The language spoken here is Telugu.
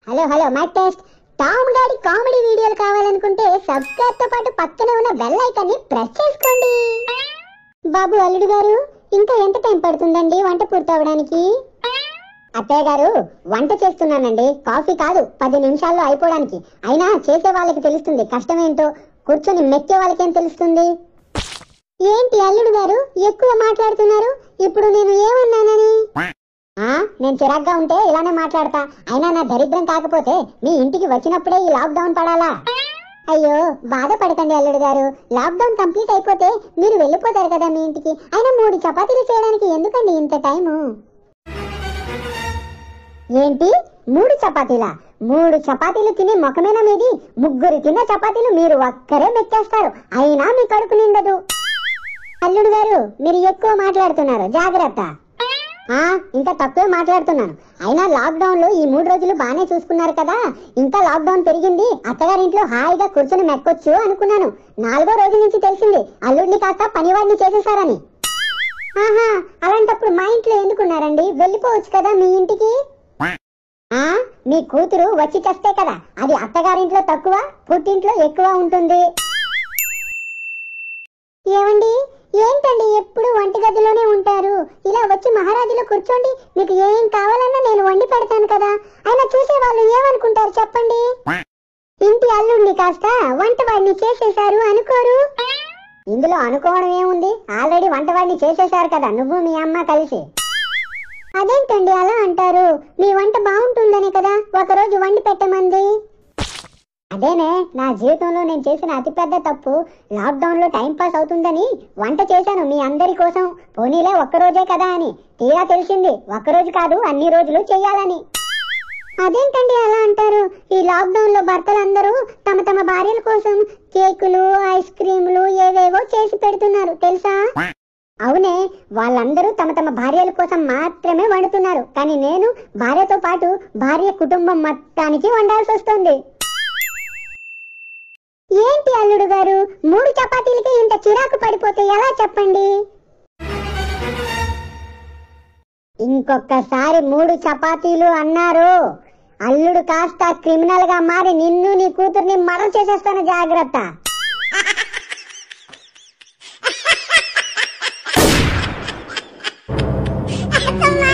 hello hello mike test Tom daddy comedy వీడియోలు కావాలనుకుంటే సబ్స్క్రైబ్ తో పాటు పక్కనే ఉన్న బెల్ ఐకాన్ ని ప్రెస్ చేసుకోండి బాబు అల్లుడు గారు ఇంకా ఎంత టైం పడుతుందండి వంట పూర్తవడానికి అత్తయ్య గారు వంట చేస్తున్నానండి కాఫీ కాదు పది నిమిషాల్లో అయిపోవడానికి అయినా చేసే వాళ్ళకి తెలుస్తుంది కష్టమేంటో కూర్చొని మెక్కే వాళ్ళకేం తెలుస్తుంది ఏంటి అల్లుడు గారు ఎక్కువ మాట్లాడుతున్నారు ఇప్పుడు నేను ఏమన్నానని ఆ నేను చిరాగ్గా ఉంటే ఇలానే మాట్లాడతా అయినా నా దరిద్రం కాకపోతే మీ ఇంటికి వచ్చినప్పుడే ఈ లాక్డౌన్ పడాలా అయ్యో బాధపడకండి అల్లుడు గారు లాక్డౌన్ కంప్లీట్ అయిపోతే మీరు వెళ్ళిపోతారు కదా మీ ఇంటికి అయినా మూడు చపాతీలు చేయడానికి ఎందుకండి ఇంత టైము ఏంటి మూడు చపాతీలా మూడు చపాతీలు తిని ముఖమేనా మీది ముగ్గురు తిన్న చపాతీలు మీరు ఒక్కరే మెక్కేస్తారు అయినా మీ కడుపు నిండదు అల్లుడు గారు మీరు ఎక్కువ మాట్లాడుతున్నారు జాగ్రత్త ఆ ఇంకా తక్కువే మాట్లాడుతున్నాను అయినా లాక్డౌన్ లో ఈ మూడు రోజులు బాగానే చూసుకున్నారు కదా ఇంకా లాక్డౌన్ పెరిగింది అత్తగారింట్లో హాయిగా కూర్చొని మెక్కొచ్చు అనుకున్నాను నాలుగో రోజు నుంచి తెలిసింది అల్లుడిని కాస్త పనివాడిని చేసేసారని ఆహా అలాంటప్పుడు మా ఇంట్లో ఎందుకున్నారండి వెళ్ళిపోవచ్చు కదా మీ ఇంటికి ఆ మీ కూతురు వచ్చి చేస్తే కదా అది అత్తగారింట్లో తక్కువ పుట్టింట్లో ఎక్కువ ఉంటుంది ఏమండి ఏంటండి ఎప్పుడు వంటగదిలోనే ఉంటారు ఇలా వచ్చి మహారాజులో కూర్చోండి మీకు ఏం కావాలన్నా నేను వండి పెడతాను కదా అయినా చూసే వాళ్ళు ఏమనుకుంటారు చెప్పండి ఇంటి అల్లుడిని కాస్త వంటవాడిని చేసేశారు అనుకోరు ఇందులో అనుకోవడం ఏముంది ఆల్రెడీ వంటవాడిని చేసేశారు కదా నువ్వు మీ అమ్మ కలిసి అదేంటండి అలా అంటారు మీ వంట బాగుంటుందనే కదా ఒకరోజు వండి పెట్టమంది అదేనే నా జీవితంలో నేను చేసిన అతిపెద్ద తప్పు లాక్డౌన్ లో టైం పాస్ అవుతుందని వంట చేశాను మీ అందరి కోసం పోనీలే ఒక్కరోజే కదా అని తీరా తెలిసింది ఒక్కరోజు కాదు అన్ని రోజులు చేయాలని అదేంటండి అలా అంటారు ఈ లాక్డౌన్ లో భర్తలందరూ తమ తమ భార్యల కోసం కేకులు ఐస్ క్రీములు ఏవేవో చేసి పెడుతున్నారు తెలుసా అవునే వాళ్ళందరూ తమ తమ భార్యల కోసం మాత్రమే వండుతున్నారు కానీ నేను భార్యతో పాటు భార్య కుటుంబం మొత్తానికి వండాల్సి వస్తుంది ఏంటి అల్లుడు గారు మూడు చపాతీలకి ఇంత చిరాకు పడిపోతే ఎలా చెప్పండి ఇంకొకసారి మూడు చపాతీలు అన్నారు అల్లుడు కాస్త క్రిమినల్ గా మారి నిన్ను నీ కూతుర్ని మరం చేసేస్తాను జాగ్రత్త అమ్మా